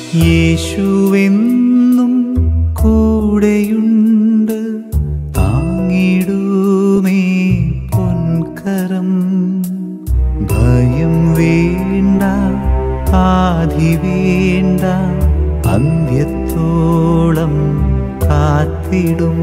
യേശുവെന്നും കൂടെയുണ്ട് താങ്ങിടുമേ പൊൻകരം ഭയം വേണ്ട ആധി വേണ്ട അന്ത്യത്തോളം കാത്തിടും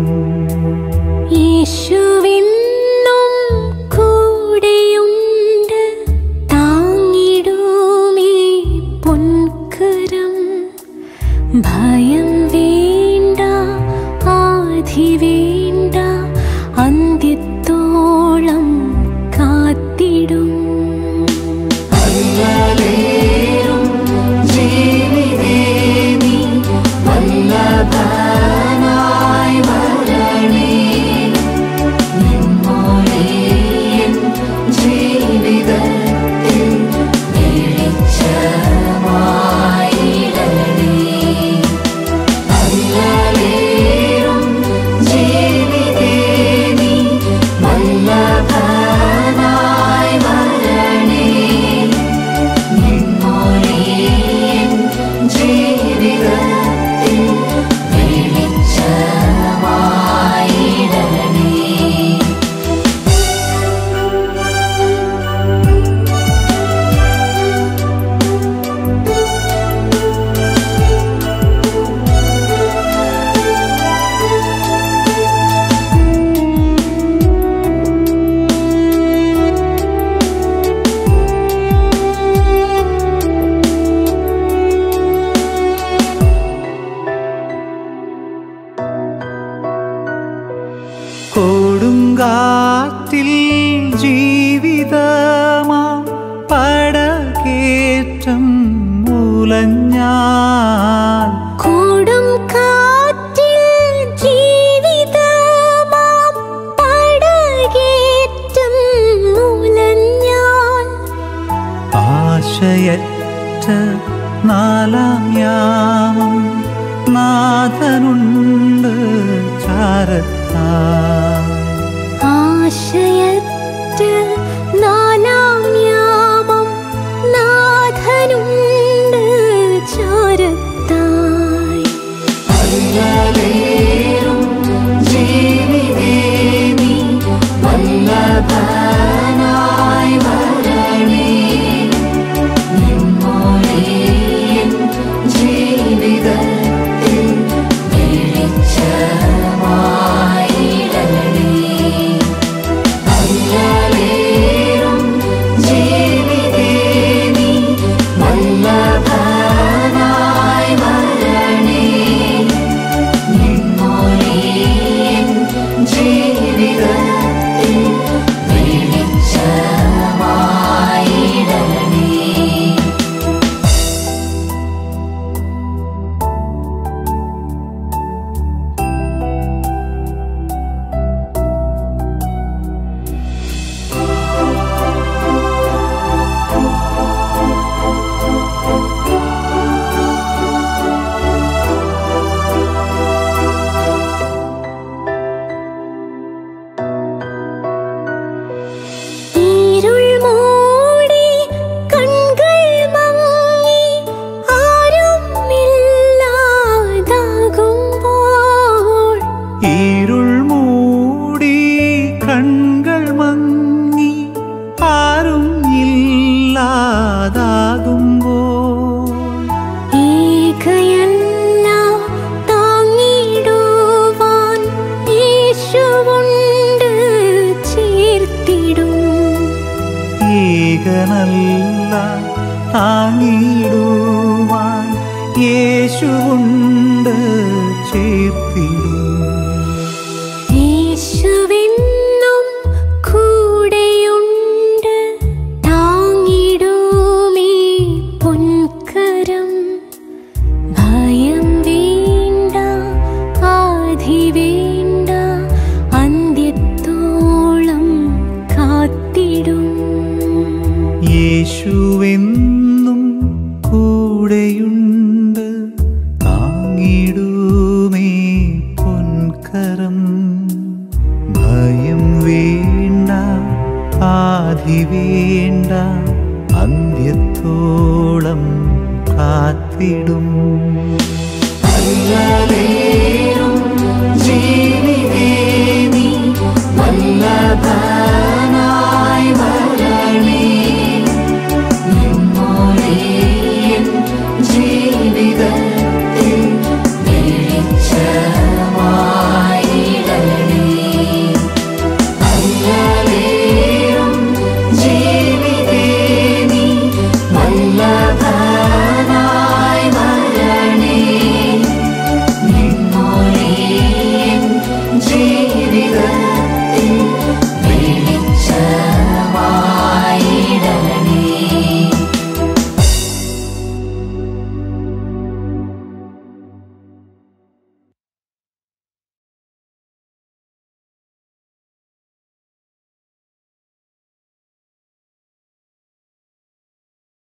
യേശുവെന്നും കൂടെയുണ്ട് താങ്ങിടുമേ പൊൻകരം ഭയം വേണ്ട ആധി വേണ്ട അന്ത്യത്തോളം കാത്തിടും കൊടുങ്കാറ്റിൽ ജീവിതമാ പടകേറ്റം മുലഞ്ഞാൽ കൊടും കാറ്റിൽ ജീവിതമാം പടകേറ്റം മുലഞ്ഞാൽ ആശയറ്റ നാലാം യാമം നാഥനുണ്ട് ചാരത്താ ആശയറ്റ നാലാം യാമം നാഥനുണ്ട് ചാരത്തായി ഇരുൾ മൂടി കൺകൾ മങ്ങി ആരും ഇല്ലാതാകുമ്പോൾ ഇരുൾ മൂടി കൺകൾ മങ്ങി ആരും ഇല്ലാതാകുമ്പോൾ ഏകയെല്ലാം താങ്ങിടുവാൻ യേശുവുണ്ട് ചേർത്തിടും ഏകനല്ല താങ്ങിടുവാൻ യേശുവുണ്ട് ചേർത്തിടും യേശുവെന്നും കൂടെയുണ്ട് താങ്ങിടുമേ പൊൻകരം ഭയം വേണ്ട ആധി വേണ്ട അന്ത്യത്തോളം കാത്തിടും യേശുവെന്നും കൂടെയുണ്ട് താങ്ങിടുമേ പൊൻകരം ഭയം വേണ്ട ആധി വേണ്ട അന്ത്യത്തോളം കാ കാത്തിടും